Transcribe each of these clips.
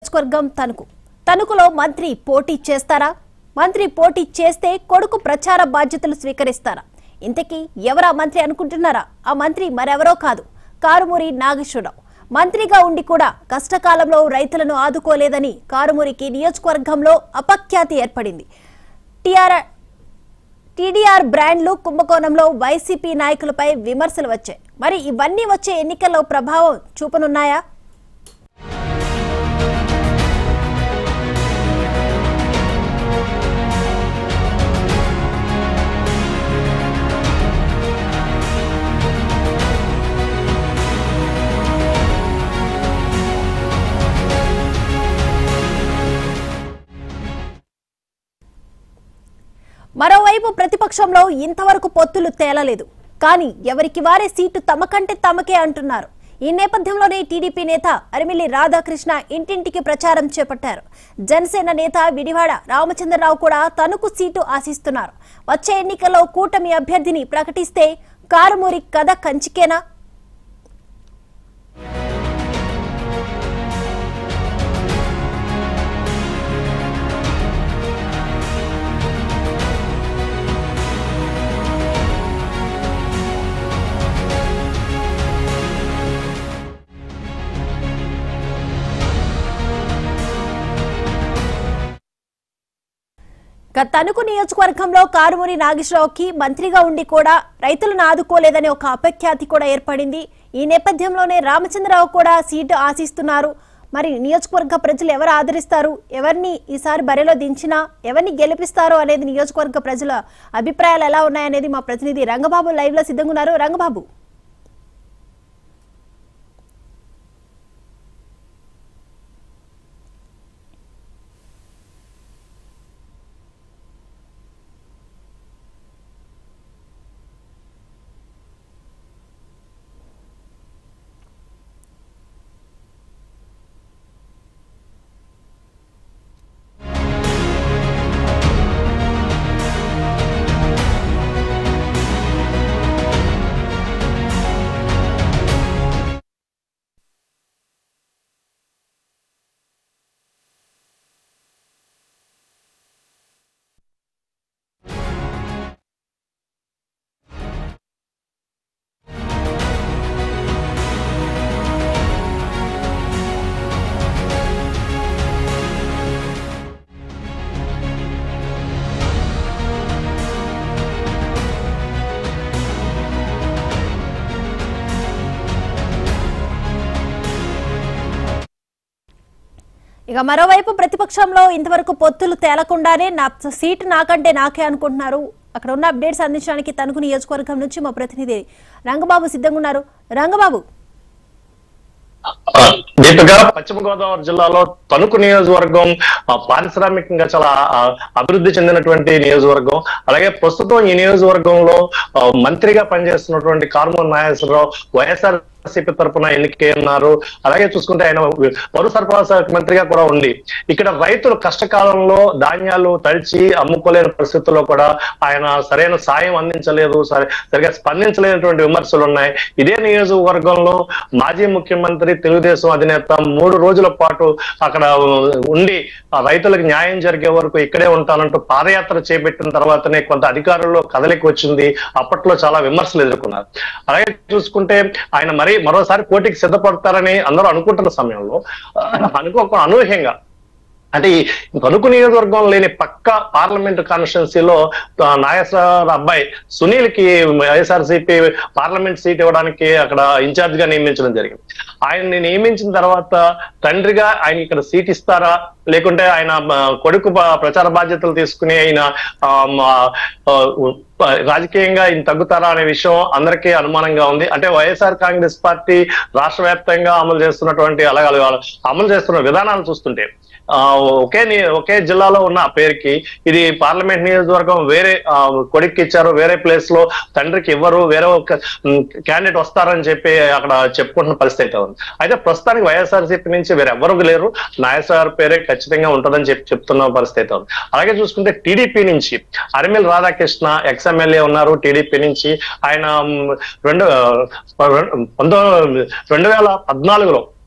నియోజకవర్గం తణుకు తణుకులో మంత్రి పోటీ చేస్తారా మంత్రి పోటీ చేస్తే కొడుకు ప్రచార బాధ్యతలు స్వీకరిస్తారా ఇంతకీ ఎవరా మంత్రి అనుకుంటున్నారా ఆ మంత్రి మరెవరో కాదు కారుమూరి నాగేశ్వరరావు మంత్రిగా ఉండి కూడా కష్టకాలంలో రైతులను ఆదుకోలేదని కారుమూరికి నియోజకవర్గంలో అపఖ్యాతి ఏర్పడింది టీఆర్ టీడీఆర్ బ్రాండ్లు కుంభకోణంలో వైసీపీ నాయకులపై విమర్శలు వచ్చాయి మరి ఇవన్నీ వచ్చే ఎన్నికల్లో ప్రభావం చూపనున్నాయా మరోవైపు ప్రతిపక్షంలో ఇంతవరకు పొత్తులు తేలలేదు కానీ ఎవరికి వారే సీటు తమకంటే తమకే అంటున్నారు ఈ నేపథ్యంలోనే టీడీపీ నేత అరిమిల్లి రాధాకృష్ణ ఇంటింటికి ప్రచారం చేపట్టారు జనసేన నేత విడివాడ రామచంద్రరావు కూడా తనకు సీటు ఆశిస్తున్నారు వచ్చే ఎన్నికల్లో కూటమి అభ్యర్థిని ప్రకటిస్తే కారుమూరి కథ కంచికేనా ఇక తణుకు నియోజకవర్గంలో కారుమూరి నాగేశ్వరరావుకి మంత్రిగా ఉండి కూడా రైతులను ఆదుకోలేదనే ఒక అపఖ్యాతి కూడా ఏర్పడింది ఈ నేపథ్యంలోనే రామచంద్రరావు కూడా సీటు ఆశిస్తున్నారు మరి నియోజకవర్గ ప్రజలు ఎవరు ఆదరిస్తారు ఎవరిని ఈసారి బరిలో దించినా ఎవరిని గెలిపిస్తారో అనేది నియోజకవర్గ ప్రజల అభిప్రాయాలు ఎలా ఉన్నాయనేది మా ప్రతినిధి రంగబాబు లైవ్ లో సిద్ధంగా ఉన్నారు రంగబాబు ఇక మరోవైపు ప్రతిపక్షంలో ఇంతవరకు పొత్తులు తేలకుండానే నా సీటు నాకంటే నాకే అనుకుంటున్నారు అక్కడ ఉన్న అప్డేట్స్ అందించడానికి తణుకు నియోజకవర్గం నుంచి మా ప్రతినిధి రంగబాబు సిద్ధంగా ఉన్నారు రంగబాబు ఆ, దీపిక పశ్చిమ గోదావరి జిల్లాలో తణుకు నియోజకవర్గం ఆ, పారిశ్రామికంగా చాలా ఆ, అభివృద్ధి చెందినటువంటి నియోజకవర్గం అలాగే ప్రస్తుతం ఈ నియోజకవర్గంలో ఆ, మంత్రిగా పనిచేస్తున్నటువంటి కార్మూర్ నాగేశ్వరరావు వైఎస్ఆర్ సిపి తరపున ఎన్నికై ఉన్నారు అలాగే చూసుకుంటే ఆయన పౌర సరఫరా శాఖ మంత్రిగా కూడా ఉంది ఇక్కడ రైతులు కష్టకాలంలో ధాన్యాలు తడిచి అమ్ముకోలేని పరిస్థితుల్లో కూడా ఆయన సరైన సాయం అందించలేదు సరి సరిగా స్పందించలేనటువంటి విమర్శలు ఉన్నాయి ఇదే నియోజకవర్గంలో మాజీ ముఖ్యమంత్రి తెలుగుదేశం అధినేత మూడు రోజుల పాటు అక్కడ ఉండి ఆ రైతులకు న్యాయం జరిగే వరకు ఇక్కడే ఉంటానంటూ పాదయాత్ర చేపట్టిన తర్వాతనే కొంత అధికారుల్లో కదలికి వచ్చింది అప్పట్లో చాలా విమర్శలు ఎదుర్కొన్నారు అలాగే చూసుకుంటే ఆయన మరీ మరోసారి పోటీకి సిద్ధపడతారని అందరూ అనుకుంటున్న సమయంలో ఆ, అనుకోక అనూహ్యంగా అంటే ఈ తణుకు నియోజకవర్గం లేని పక్క పార్లమెంట్ కాన్స్టిట్యున్సీలో నాగేశ్వర అబ్బాయి సునీల్ కి వైఎస్ఆర్సీపీ పార్లమెంట్ సీట్ ఇవ్వడానికి అక్కడ ఇన్ఛార్జ్ గా నియమించడం జరిగింది ఆయన్ని నియమించిన తర్వాత తండ్రిగా ఆయన ఇక్కడ సీట్ ఇస్తారా లేకుంటే ఆయన ఆ, కొడుకు ప- ప్రచార బాధ్యతలు తీసుకుని ఆయన ఆ, మా, ఆ, ఉ- ప- రాజకీయంగా ఈయన తగ్గుతారా అనే విషయం అందరికీ అనుమానంగా ఉంది అంటే వైఎస్ఆర్ కాంగ్రెస్ పార్టీ రాష్ట్ర వ్యాప్తంగా అమలు చేస్తున్నటువంటి అలాగే అలాగే అమలు చేస్తున్న విధానాలు చూస్తుంటే ఆ, ఒకే ని- ఒకే జిల్లాలో ఉన్న ఆ పేరుకి ఇది పార్లమెంట్ నియోజకవర్గం వేరే ఆ, కొడుక్కి ఇచ్చారు వేరే ప్లేస్ లో తండ్రికి ఇవ్వరు వేరే ఒక క్యాండిడేట్ వస్తారని చెప్పి అక్కడ చెప్పుకుంటున్న పరిస్థితి అయితే ఉంది అయితే ప్రస్తుతానికి వైఎస్ఆర్సీపీ నుంచి వేరే ఎవ్వరు లేరు నాయసార్ పేరే ఖచ్చితంగా ఉంటుందని చెప్పి చెప్తున్న పరిస్థితి అయితే ఉంది అలాగే చూసుకుంటే టీడీపీ నుంచి అరిమిల్ రాధాకృష్ణ ఎక్స్ ఎమ్మెల్యే ఉన్నారు టీడీపీ నుంచి ఆయన మ్, రెండు ఆ, పంతొమ్మిది రెండు వేల పద్నాలుగులో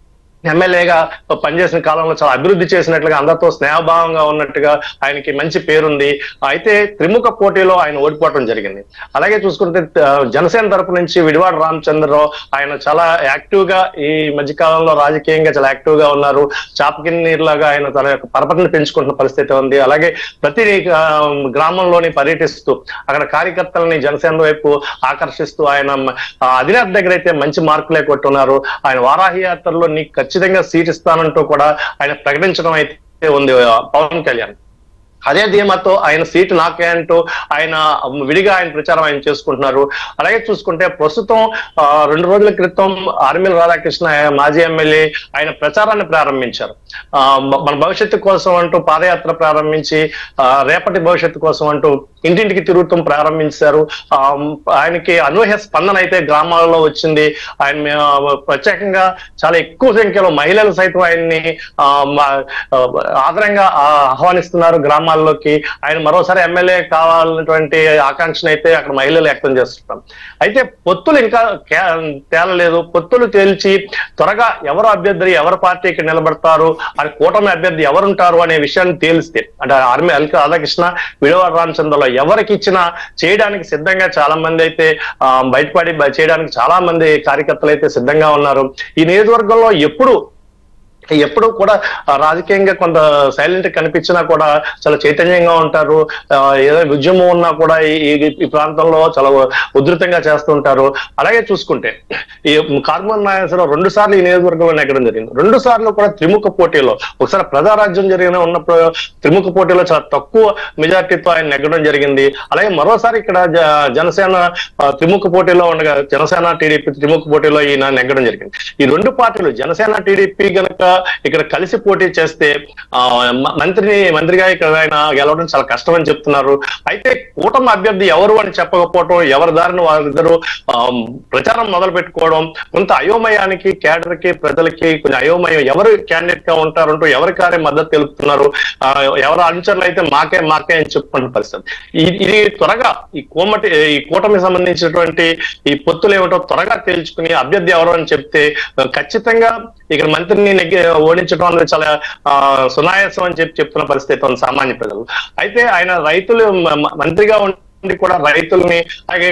ఎమ్మెల్యేగా పనిచేసిన కాలంలో చాలా అభివృద్ధి చేసినట్లుగా అందరితో స్నేహభావంగా ఉన్నట్టుగా ఆయనకి మంచి పేరుంది అయితే త్రిముఖ పోటీలో ఆయన ఓడిపోవడం జరిగింది అలాగే చూసుకుంటే ఆ, జనసేన తరపు నుంచి విడివాడ రామచంద్రరావు ఆయన చాలా యాక్టివ్ గా ఈ మధ్య కాలంలో రాజకీయంగా చాలా యాక్టివ్ గా ఉన్నారు చాపకిన్నీరులాగా ఆయన తన యొక్క పరపతిని పెంచుకుంటున్న పరిస్థితి ఉంది అలాగే ప్రతి ఆ, గ్రామంలోని పర్యటిస్తూ అక్కడ కార్యకర్తలని జనసేన వైపు ఆకర్షిస్తూ ఆయన ఆ, అధినేత దగ్గర అయితే మంచి మార్కులే కొట్టున్నారు ఆయన వారాహి యాత్రలో నీకు ఖచ్చితంగా సీట్ ఇస్తానంటూ కూడా ఆయన ప్రకటించడం అయితే ఉంది ఆ, పవన్ కళ్యాణ్ అదే ధీమాతో ఆయన సీటు నాకే అంటూ ఆయన విడిగా ఆయన ప్రచారం ఆయన చేసుకుంటున్నారు అలాగే చూసుకుంటే ప్రస్తుతం ఆ, రెండు రోజుల క్రితం ఆర్మిల్ రాధాకృష్ణ మాజీ ఎమ్మెల్యే ఆయన ప్రచారాన్ని ప్రారంభించారు ఆ, మ- మన భవిష్యత్తు కోసం అంటూ పాదయాత్ర ప్రారంభించి ఆ, రేపటి భవిష్యత్తు కోసం అంటూ ఇంటింటికి తిరుగుతాం ప్రారంభించారు ఆ, ఆయనకి అనూహ్య స్పందన అయితే గ్రామాలలో వచ్చింది ఆయన మే- ప్రత్యేకంగా చాలా ఎక్కువ సంఖ్యలో మహిళలు సైతం ఆయన్ని ఆ, మ- ఆ, ఆదరంగా ఆ, ఆహ్వానిస్తున్నారు గ్రామాల్లోకి ఆయన మరోసారి ఎమ్మెల్యే కావాలన్నటువంటి ఆకాంక్షను అయితే అక్కడ మహిళలు వ్యక్తం చేస్తున్నారు అయితే పొత్తులు ఇంకా కే- తేలలేదు పొత్తులు తేల్చి త్వరగా ఎవరు అభ్యర్థి ఎవరు పార్టీకి నిలబడతారు అని కూటమి అభ్యర్థి ఎవరుంటారు అనే విషయాన్ని తేలిస్తే అంటే ఆర్మీ అల్క రాధాకృష్ణ విడవాడ రామచంద్రలో ఎవరికి ఇచ్చినా చేయడానికి సిద్ధంగా చాలా మంది అయితే ఆ, బయటపడి బ- చేయడానికి చాలా మంది కార్యకర్తలు అయితే సిద్ధంగా ఉన్నారు ఈ నియోజకవర్గంలో ఎప్పుడు ఎప్పుడు కూడా ఆ, రాజకీయంగా కొంత సైలెంట్ కనిపించినా కూడా చాలా చైతన్యంగా ఉంటారు ఆ, ఏదో ఉద్యమం ఉన్నా కూడా ఈ ఈ- ఈ ప్రాంతంలో చాలా ఉధృతంగా చేస్తుంటారు అలాగే చూసుకుంటే ఈ కార్బన్ నాగేశ్వరరావు రెండు సార్లు ఈ నియోజకవర్గంలో నెగ్గడం జరిగింది రెండు సార్లు కూడా త్రిముఖ పోటీలో ఒకసారి ప్రజారాజ్యం జరిగిన ఉన్నప్పుడు త్రిముఖ పోటీలో చాలా తక్కువ మెజార్టీతో ఆయన నెగ్గడం జరిగింది అలాగే మరోసారి ఇక్కడ జ- జనసేన ఆ, త్రిముఖ పోటీలో ఉండగా జనసేన టీడీపీ త్రిముఖ పోటీలో ఈయన నెగ్గడం జరిగింది ఈ రెండు పార్టీలు జనసేన టీడీపీ గనక ఇక్కడ కలిసి పోటీ చేస్తే ఆ మ- మంత్రిని మంత్రిగా ఇక్కడ ఆయన గెలవడం చాలా కష్టం అని చెప్తున్నారు అయితే కూటమి అభ్యర్థి ఎవరు అని చెప్పకపోవడం ఎవరి దారిని వారిద్దరు ఆ, ప్రచారం మొదలు పెట్టుకోవడం కొంత అయోమయానికి కేడర్ కి ప్రజలకి కొంచెం అయోమయం ఎవరు క్యాండిడేట్ గా ఉంటారంటూ ఎవరి కారే మద్దతు తెలుపుతున్నారు ఆ, ఎవరు అనుచరులు అయితే మాకే మాకే అని చెప్పుకున్న పరిస్థితి ఇది ఇది త్వరగా ఈ కోమటి ఈ కూటమికి సంబంధించినటువంటి ఈ పొత్తులు ఏమిటో త్వరగా తేల్చుకుని అభ్యర్థి ఎవరు అని చెప్తే ఆ, ఖచ్చితంగా ఇక్కడ మంత్రిని నెగ్గి ఓడించడం అనేది చాలా ఆ, సునాయాసం అని చెప్పి చెప్తున్న పరిస్థితి ఉంది సామాన్య ప్రజలు అయితే ఆయన రైతులు మ- మ- మంత్రిగా ఉండి కూడా రైతుల్ని అలాగే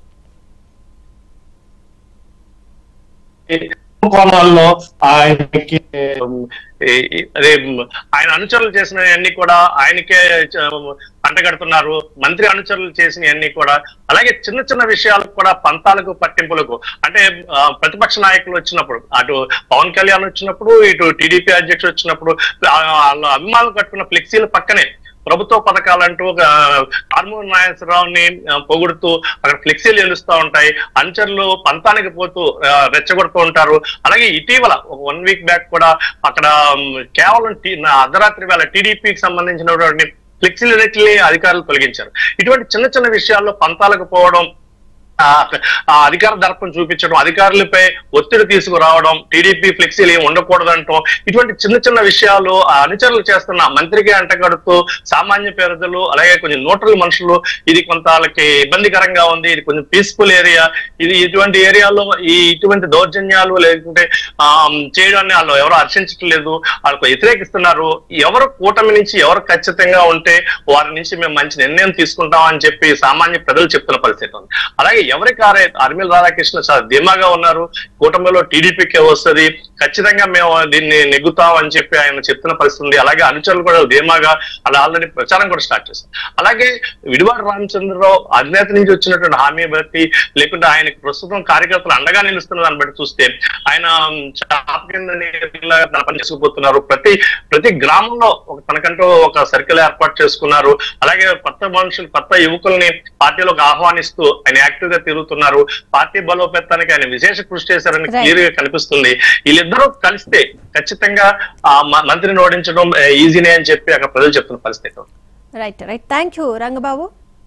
కోణాల్లో ఆయనకి ఉమ్, ఈ- ఈ- అదే ఉమ్, ఆయన అనుచరులు చేసిన అన్ని కూడా ఆయనకే చ- అంటగడుతున్నారు మంత్రి అనుచరులు చేసిన అన్ని కూడా అలాగే చిన్న చిన్న విషయాలకు కూడా పంతాలకు పట్టింపులకు అంటే ఆ, ప్రతిపక్ష నాయకులు వచ్చినప్పుడు అటు పవన్ కళ్యాణ్ వచ్చినప్పుడు ఇటు టీడీపీ అధ్యక్షుడు వచ్చినప్పుడు ఆ, వాళ్ళ అభిమానులు కట్టుకున్న ఫ్లెక్సీల పక్కనే ప్రభుత్వ పథకాలంటూ కార్మూర్ నాగేశ్వరరావుని ఆ, పొగుడుతూ అక్కడ ఫ్లెక్సీలు నిలుస్తూ ఉంటాయి అనుచరులు పంతానికి పోతూ ఆ, రెచ్చగొడుతూ ఉంటారు అలాగే ఇటీవల ఒక వన్ వీక్ బ్యాక్ కూడా అక్కడ ఉమ్, కేవలం టీ- నా అర్ధరాత్రి వేళ టీడీపీకి సంబంధించినటువంటి ఫ్లెక్సీలన్నింటినీ అధికారులు తొలగించారు ఇటువంటి చిన్న చిన్న విషయాల్లో పంతాలకు పోవడం ఆ ఆ అధికార దర్పం చూపించడం అధికారులపై ఒత్తిడి తీసుకురావడం టీడీపీ ఫ్లెక్సీలు ఏమి ఉండకూడదంటాం ఇటువంటి చిన్న చిన్న విషయాలు ఆ అనుచరులు చేస్తున్న మంత్రికి అంటగడుతూ సామాన్య పేదలు అలాగే కొంచెం న్యూట్రల్ మనుషులు ఇది కొంత వాళ్ళకి ఇబ్బందికరంగా ఉంది ఇది కొంచెం పీస్ఫుల్ ఏరియా ఇది ఇటువంటి ఏరియాలో ఈ ఇటువంటి దౌర్జన్యాలు లేకుంటే ఆ చేయడాన్ని వాళ్ళు ఎవరు హర్షించట్లేదు వాళ్ళకు వ్యతిరేకిస్తున్నారు ఎవరు కూటమి నుంచి ఎవరు ఖచ్చితంగా ఉంటే వారి నుంచి మేము మంచి నిర్ణయం తీసుకుంటాం అని చెప్పి సామాన్య ప్రజలు చెప్తున్న పరిస్థితి ఉంది అలాగే ఎవరి కారే అర్మిల్ రాధాకృష్ణ చాలా ధీమాగా ఉన్నారు కూటమిలో టీడీపీకే వస్తుంది ఖచ్చితంగా మేము దీన్ని నెగ్గుతాం అని చెప్పి ఆయన చెప్తున్న పరిస్థితి ఉంది అలాగే అనుచరులు కూడా ధీమాగా అలా ఆల్రెడీ ప్రచారం కూడా స్టార్ట్ చేశారు అలాగే విడివాడ రామచంద్రరావు అధినేత నుంచి వచ్చినటువంటి హామీ బట్టి లేకుంటే ఆయనకి ప్రస్తుతం కార్యకర్తలు అండగా నిలుస్తున్న దాన్ని బట్టి చూస్తే ఆయన చాప కింద నీళ్ళ తన పని చేసుకుపోతున్నారు ప్రతి ప్రతి గ్రామంలో ఒక తనకంటూ ఒక సర్కిల్ ఏర్పాటు చేసుకున్నారు అలాగే కొత్త మనుషులు కొత్త యువకుల్ని పార్టీలోకి ఆహ్వానిస్తూ ఆయన యాక్టివ్ గా తిరుగుతున్నారు పార్టీ బలోపేతానికి ఆయన విశేష కృషి చేశారని Right. క్లియర్ గా కనిపిస్తుంది వీళ్ళిద్దరూ కలిస్తే ఖచ్చితంగా ఆ మ- మంత్రిని ఓడించడం ఆ, ఈజీనే అని చెప్పి అక్కడ ప్రజలు చెప్తున్న పరిస్థితి right right thank you Rangababu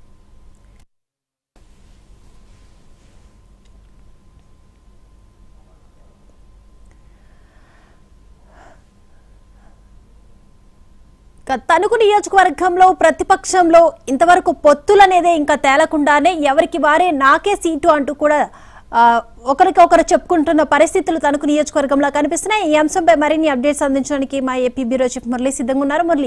ఇక తణుకు నియోజకవర్గంలో ప్రతిపక్షంలో ఇంతవరకు పొత్తులనేదే ఇంకా తేలకుండానే ఎవరికి వారే నాకే సీటు అంటూ కూడా ఆ, ఒకరికి ఒకరు చెప్పుకుంటున్న పరిస్థితులు తణుకు నియోజకవర్గంలో కనిపిస్తున్నాయి ఈ అంశంపై మరిన్ని అప్డేట్స్ అందించడానికి మా ఏపీ బ్యూరో చీఫ్ మురళి సిద్ధంగా ఉన్నారు మురళి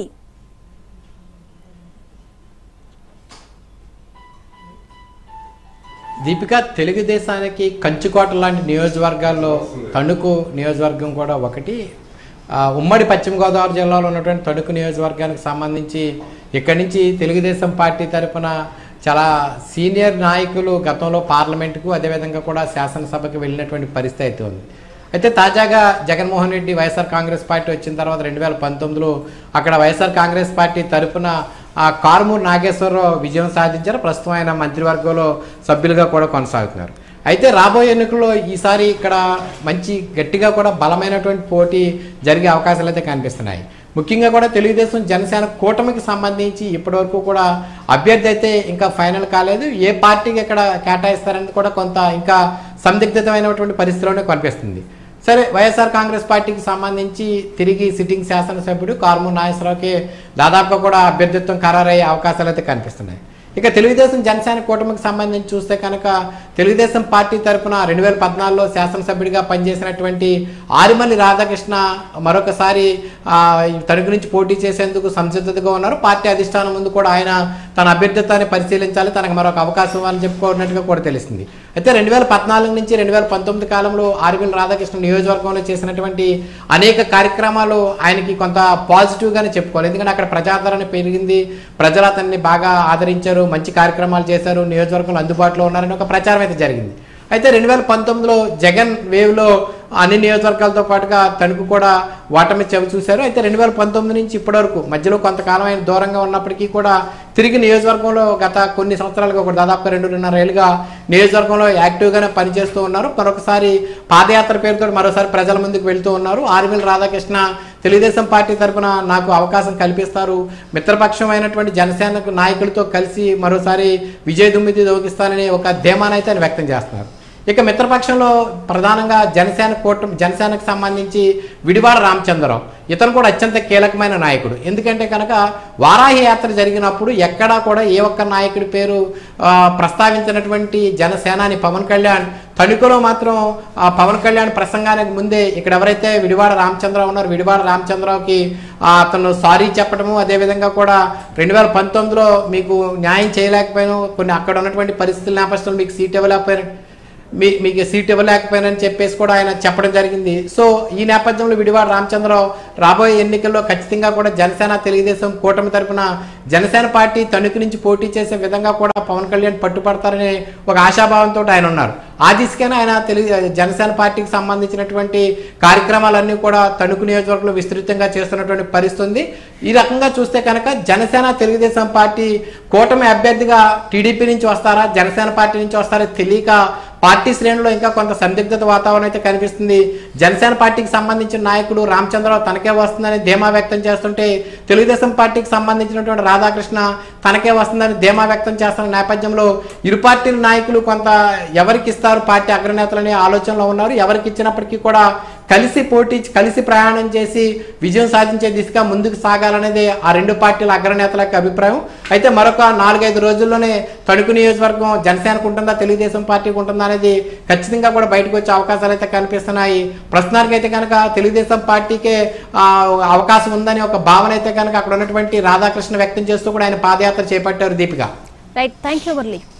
దీపిక తెలుగుదేశానికి కంచుకోట లాంటి నియోజకవర్గాల్లో తణుకు నియోజకవర్గం కూడా ఒకటి ఆ, ఉమ్మడి పశ్చిమ గోదావరి జిల్లాలో ఉన్నటువంటి తణుకు నియోజకవర్గానికి సంబంధించి ఇక్కడి నుంచి తెలుగుదేశం పార్టీ తరపున చాలా సీనియర్ నాయకులు గతంలో పార్లమెంటుకు అదేవిధంగా కూడా శాసనసభకు వెళ్ళినటువంటి పరిస్థితి అయితే ఉంది అయితే తాజాగా జగన్మోహన్ రెడ్డి వైఎస్ఆర్ కాంగ్రెస్ పార్టీ వచ్చిన తర్వాత రెండు వేల పంతొమ్మిదిలో అక్కడ వైఎస్ఆర్ కాంగ్రెస్ పార్టీ తరపున ఆ కారుమూరు నాగేశ్వరరావు విజయం సాధించారు ప్రస్తుతం ఆయన మంత్రివర్గంలో సభ్యులుగా కూడా కొనసాగుతున్నారు అయితే రాబోయే ఎన్నికల్లో ఈసారి ఇక్కడ మంచి గట్టిగా కూడా బలమైనటువంటి పోటీ జరిగే అవకాశాలు అయితే కనిపిస్తున్నాయి ముఖ్యంగా కూడా తెలుగుదేశం జనసేన కూటమికి సంబంధించి ఇప్పటివరకు కూడా అభ్యర్థి అయితే ఇంకా ఫైనల్ కాలేదు ఏ పార్టీకి ఇక్కడ కేటాయిస్తారనేది కూడా కొంత ఇంకా సందిగ్ధమైనటువంటి పరిస్థితిలోనే కనిపిస్తుంది సరే వైఎస్ఆర్ కాంగ్రెస్ పార్టీకి సంబంధించి తిరిగి సిట్టింగ్ శాసనసభ్యుడు కార్మూర్ నాగేశ్వరరావుకి దాదాపుగా కూడా అభ్యర్థిత్వం ఖరారయ్యే అవకాశాలు అయితే కనిపిస్తున్నాయి ఇక తెలుగుదేశం జనసేన కూటమికి సంబంధించి చూస్తే కనుక తెలుగుదేశం పార్టీ తరపున రెండు వేల పద్నాలుగులో శాసనసభ్యుడిగా పనిచేసినటువంటి ఆరిమల్లి రాధాకృష్ణ మరొకసారి ఆ, ఈ తణుకు నుంచి పోటీ చేసేందుకు సంసిద్ధతగా ఉన్నారు పార్టీ అధిష్టానం ముందు కూడా ఆయన తన అభ్యర్థిత్వాన్ని పరిశీలించాలి తనకు మరొక అవకాశం ఇవ్వాలని చెప్పుకున్నట్టుగా కూడా తెలిసింది అయితే రెండు వేల పద్నాలుగు నుంచి రెండు వేల పంతొమ్మిది కాలంలో ఆర్విల్ రాధాకృష్ణ నియోజకవర్గంలో చేసినటువంటి అనేక కార్యక్రమాలు ఆయనకి కొంత పాజిటివ్గానే చెప్పుకోవాలి ఎందుకంటే అక్కడ ప్రజాదరణ పెరిగింది ప్రజలు అతన్ని బాగా ఆదరించారు మంచి కార్యక్రమాలు చేశారు నియోజకవర్గంలో అందుబాటులో ఉన్నారని ఒక ప్రచారం అయితే జరిగింది అయితే రెండు వేల పంతొమ్మిదిలో జగన్ వేవ్లో అన్ని నియోజకవర్గాలతో పాటుగా తణుకు కూడా ఓటమి చెవి చూశారు అయితే రెండు వేల పంతొమ్మిది నుంచి ఇప్పటివరకు మధ్యలో కొంతకాలం ఆయన దూరంగా ఉన్నప్పటికీ కూడా తిరిగి నియోజకవర్గంలో గత కొన్ని సంవత్సరాలుగా కూడా దాదాపు రెండున్నర ఏళ్ళుగా నియోజకవర్గంలో యాక్టివ్గానే పనిచేస్తూ ఉన్నారు మరొకసారి పాదయాత్ర పేరుతో మరోసారి ప్రజల ముందుకు వెళ్తూ ఉన్నారు ఆర్మిల్ రాధాకృష్ణ తెలుగుదేశం పార్టీ తరఫున నాకు అవకాశం కల్పిస్తారు మిత్రపక్షమైనటువంటి జనసేన నాయకులతో కలిసి మరోసారి విజయ దుమ్మిది దోగిస్తానని ఒక ధీమానైతే ఆయన వ్యక్తం చేస్తున్నారు ఇక మిత్రపక్షంలో ప్రధానంగా జనసేన కూటమి జనసేనకు సంబంధించి విడివాడ రామచంద్రరావు ఇతను కూడా అత్యంత కీలకమైన నాయకుడు ఎందుకంటే కనుక వారాహి యాత్ర జరిగినప్పుడు ఎక్కడా కూడా ఏ ఒక్క నాయకుడి పేరు ఆ, ప్రస్తావించినటువంటి జనసేనాని పవన్ కళ్యాణ్ తణుకులో మాత్రం ఆ పవన్ కళ్యాణ్ ప్రసంగానికి ముందే ఇక్కడ ఎవరైతే విడివాడ రామచంద్రరావు ఉన్నారో విడివాడ రామచంద్రరావుకి ఆ, అతను సారీ చెప్పడము అదేవిధంగా కూడా రెండు వేల పంతొమ్మిదిలో మీకు న్యాయం చేయలేకపోయాను కొన్ని అక్కడ ఉన్నటువంటి పరిస్థితుల నేపథ్యంలో మీకు సీట్ ఇవ్వలేకపోయాను మీ మీకు సీట్ ఇవ్వలేకపోయానని చెప్పేసి కూడా ఆయన చెప్పడం జరిగింది సో ఈ నేపథ్యంలో విడివాడ రామచంద్రరావు రాబోయే ఎన్నికల్లో ఖచ్చితంగా కూడా జనసేన తెలుగుదేశం కూటమి తరపున జనసేన పార్టీ తణుకు నుంచి పోటీ చేసే విధంగా కూడా పవన్ కళ్యాణ్ పట్టుపడతారనే ఒక ఆశాభావంతో ఆయన ఉన్నారు ఆ దిశగానే ఆయన తెలుగు జనసేన పార్టీకి సంబంధించినటువంటి కార్యక్రమాలన్నీ కూడా తణుకు నియోజకవర్గంలో విస్తృతంగా చేస్తున్నటువంటి పరిస్థితి ఉంది ఈ రకంగా చూస్తే కనుక జనసేన తెలుగుదేశం పార్టీ కూటమి అభ్యర్థిగా టీడీపీ నుంచి వస్తారా జనసేన పార్టీ నుంచి వస్తారా తెలియక పార్టీ శ్రేణుల్లో ఇంకా కొంత సందిగ్ధత వాతావరణం అయితే కనిపిస్తుంది జనసేన పార్టీకి సంబంధించిన నాయకుడు రామచంద్రరావు తనకే వస్తుందని ధీమా వ్యక్తం చేస్తుంటే తెలుగుదేశం పార్టీకి సంబంధించినటువంటి రాధాకృష్ణ తనకే వస్తుందని ధీమా వ్యక్తం చేస్తున్న నేపథ్యంలో ఇరు పార్టీల నాయకులు కొంత ఎవరికి ఇస్తారు పార్టీ అగ్రనేతలనే ఆలోచనలో ఉన్నారు ఎవరికి ఇచ్చినప్పటికీ కూడా కలిసి పోటీ కలిసి ప్రయాణం చేసి విజయం సాధించే దిశగా ముందుకు సాగాలనేది ఆ రెండు పార్టీల అగ్రనేతల యొక్క అభిప్రాయం అయితే మరొక నాలుగైదు రోజుల్లోనే తణుకు నియోజకవర్గం జనసేనకు ఉంటుందా తెలుగుదేశం పార్టీకి ఉంటుందా అనేది ఖచ్చితంగా కూడా బయటకు వచ్చే అవకాశాలు అయితే కనిపిస్తున్నాయి ప్రస్తుతానికి అయితే కనుక తెలుగుదేశం పార్టీకే ఆ, అవకాశం ఉందని ఒక భావన అయితే కనుక అక్కడ ఉన్నటువంటి రాధాకృష్ణ వ్యక్తం చేస్తూ కూడా ఆయన పాదయాత్ర చేపట్టారు Deepika right thank you Murali